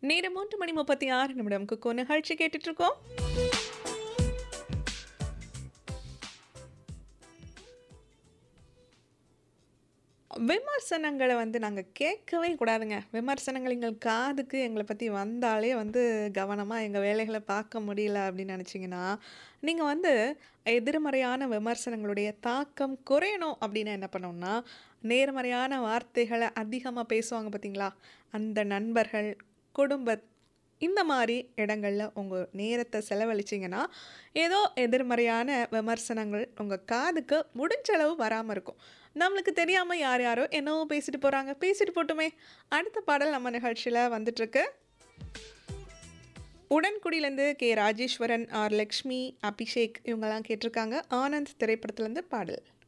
நேரம் மூன்று மணி முப்பத்தி ஆறு நிமிடம் குக்கோ நிகழ்ச்சி கேட்டுட்டு இருக்கோம் விமர்சனங்களை வந்து நாங்கள் கேட்கவே கூடாதுங்க விமர்சனங்கள் எங்கள் காதுக்கு எங்களை பற்றி வந்தாலே வந்து கவனமாக எங்கள் வேலைகளை பார்க்க முடியல அப்படின்னு நினச்சிங்கன்னா நீங்கள் வந்து எதிர்மறையான விமர்சனங்களுடைய தாக்கம் குறையணும் அப்படின்னு என்ன பண்ணணும்னா நேர்மறையான வார்த்தைகளை அதிகமாக பேசுவாங்க பார்த்தீங்களா அந்த நண்பர்கள் குடும்ப இந்த மாதிரி இடங்களில் உங்கள் நேரத்தை செலவழிச்சிங்கன்னா ஏதோ எதிர்மறையான விமர்சனங்கள் உங்கள் காதுக்கு முடிஞ்ச அளவு வராமல் இருக்கும் நம்மளுக்கு தெரியாமல் யார் யாரோ என்னவோ பேசிட்டு போகிறாங்க பேசிட்டு போட்டுமே அடுத்த பாடல் நம்ம நிகழ்ச்சியில் வந்துட்டுருக்கு உடன்குடியிலேருந்து கே ராஜேஸ்வரன் ஆர் லக்ஷ்மி அபிஷேக் இவங்கெல்லாம் கேட்டிருக்காங்க ஆனந்த் திரைப்படத்துலேருந்து பாடல்